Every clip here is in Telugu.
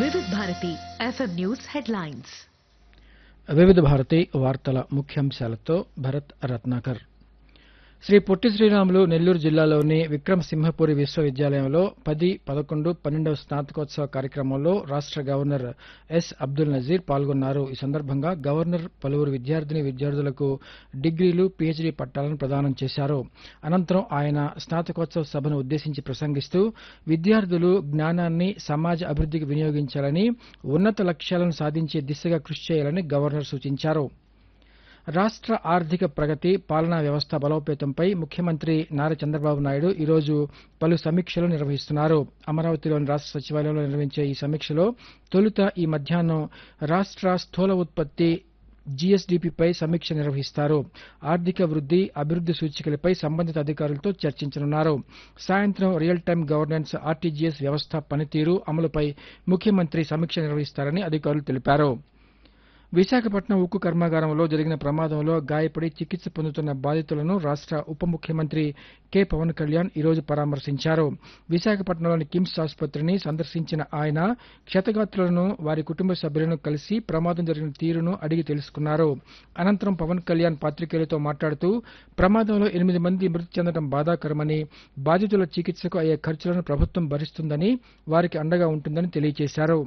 వివిధ భారతి ఎఫ్ఎం న్యూస్ హెడ్లైన్స్ వివిధ భారతి వార్తల ముఖ్యాంశాలతో భరత్ రత్నాకర్ శ్రీ పొట్టి శ్రీరాములు నెల్లూరు జిల్లాలోని విక్రమసింహపురి విశ్వవిద్యాలయంలో పది పదకొండు పన్నెండవ స్నాతకోత్సవ కార్యక్రమంలో రాష్ట గవర్నర్ ఎస్ అబ్దుల్ నజీర్ పాల్గొన్నారు ఈ సందర్భంగా గవర్నర్ పలువురు విద్యార్థిని విద్యార్థులకు డిగ్రీలు పీహెచ్డీ పట్టాలను ప్రదానం చేశారు అనంతరం ఆయన స్నాతకోత్సవ సభను ఉద్దేశించి ప్రసంగిస్తూ విద్యార్థులు జ్ఞానాన్ని సమాజ అభివృద్ధికి వినియోగించాలని ఉన్నత లక్ష్యాలను సాధించే దిశగా కృషి చేయాలని గవర్నర్ సూచించారు రాష్ట్ర ఆర్థిక ప్రగతి పాలనా వ్యవస్థ బలోపేతంపై ముఖ్యమంత్రి నారా చంద్రబాబు నాయుడు ఈరోజు పలు సమీక్షలు నిర్వహిస్తున్నారు అమరావతిలోని రాష్ట్ర సచివాలయంలో నిర్వహించే ఈ సమీక్షలో తొలుత ఈ మధ్యాహ్నం రాష్ట్ర స్థూల ఉత్పత్తి జీఎస్డీపీపై సమీక్ష నిర్వహిస్తారు ఆర్థిక వృద్ధి అభివృద్ధి సూచికలపై సంబంధిత అధికారులతో చర్చించనున్నారు సాయంత్రం రియల్ టైం గవర్నెన్స్ ఆర్టీజీఎస్ వ్యవస్థ పనితీరు అమలుపై ముఖ్యమంత్రి సమీక్ష నిర్వహిస్తారని అధికారులు తెలిపారు విశాఖపట్నం ఉక్కు కర్మాగారంలో జరిగిన ప్రమాదంలో గాయపడి చికిత్స పొందుతున్న బాధితులను రాష్ట ఉప ముఖ్యమంత్రి కె పవన్ కళ్యాణ్ ఈరోజు పరామర్శించారు విశాఖపట్నంలోని కిమ్స్ ఆసుపత్రిని సందర్శించిన ఆయన క్షతగాత్రులను వారి కుటుంబ సభ్యులను కలిసి ప్రమాదం జరిగిన తీరును అడిగి తెలుసుకున్నారు అనంతరం పవన్ కళ్యాణ్ పాత్రికేయులతో మాట్లాడుతూ ప్రమాదంలో ఎనిమిది మంది మృతి చెందడం బాధాకరమని బాధితుల చికిత్సకు అయ్యే ఖర్చులను ప్రభుత్వం భరిస్తుందని వారికి అండగా ఉంటుందని తెలియజేశారు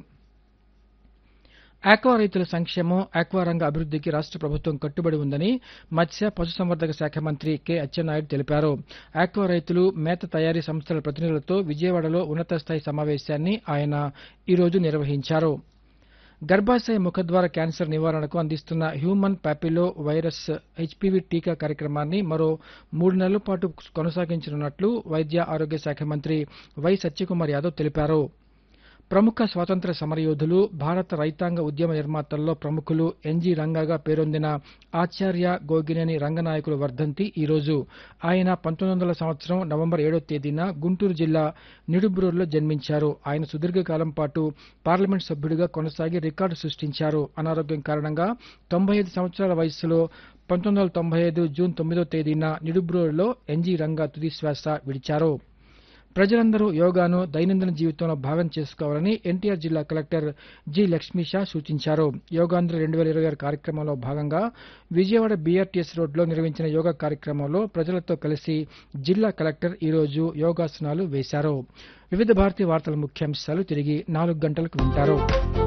ఆక్వా రైతుల సంక్షేమం ఆక్వా రంగ అభివృద్ధికి రాష్ట్ర ప్రభుత్వం కట్టుబడి ఉందని మత్స్య పశుసంవర్ధక శాఖ మంత్రి కె అచ్చెన్నాయుడు తెలిపారు ఆక్వా రైతులు మేత తయారీ సంస్థల ప్రతినిధులతో విజయవాడలో ఉన్నత స్థాయి సమావేశాన్ని ఆయన ఈరోజు నిర్వహించారు గర్భాశయ ముఖద్వార క్యాన్సర్ నివారణకు అందిస్తున్న హ్యూమన్ పాపిలో వైరస్ హెచ్పివి టీకా కార్యక్రమాన్ని మరో మూడు నెలల పాటు కొనసాగించనున్నట్లు వైద్య ఆరోగ్య శాఖ మంత్రి వై సత్యకుమార్ యాదవ్ తెలిపారు ప్రముఖ స్వాతంత్ర సమరయోధులు భారత రైతాంగ ఉద్యమ నిర్మాతల్లో ప్రముఖులు ఎన్జీ రంగాగా పేరొందిన ఆచార్య గోగినేని రంగనాయకుల వర్ధంతి ఈరోజు ఆయన పంతొమ్మిది వందల సంవత్సరం నవంబర్ ఏడో తేదీన గుంటూరు జిల్లా నిడుబ్రూరులో జన్మించారు ఆయన సుదీర్ఘకాలం పాటు పార్లమెంట్ సభ్యుడిగా కొనసాగి రికార్డు సృష్టించారు అనారోగ్యం కారణంగా తొంభై ఐదు సంవత్సరాల వయస్సులో పంతొమ్మిది వందల తొంభై ఐదు జూన్ తొమ్మిదో తేదీన నిడుబ్రూరులో ఎన్జీ రంగా తుది శ్వాస విడిచారు ప్రజలందరూ యోగాను దైనందిన జీవితంలో భాగం చేసుకోవాలని ఎన్టీఆర్ జిల్లా కలెక్టర్ జి లక్ష్మీషా సూచించారు యోగాంధ్ర రెండు వేల ఇరవై ఆరు కార్యక్రమంలో భాగంగా విజయవాడ బీఆర్టీఎస్ రోడ్లో నిర్వహించిన యోగా కార్యక్రమంలో ప్రజలతో కలిసి జిల్లా కలెక్టర్ ఈరోజు యోగాసనాలు వేశారు వివిధ భారతీయ వార్తల ముఖ్యాంశాలు తిరిగి నాలుగు గంటలకు వింటారు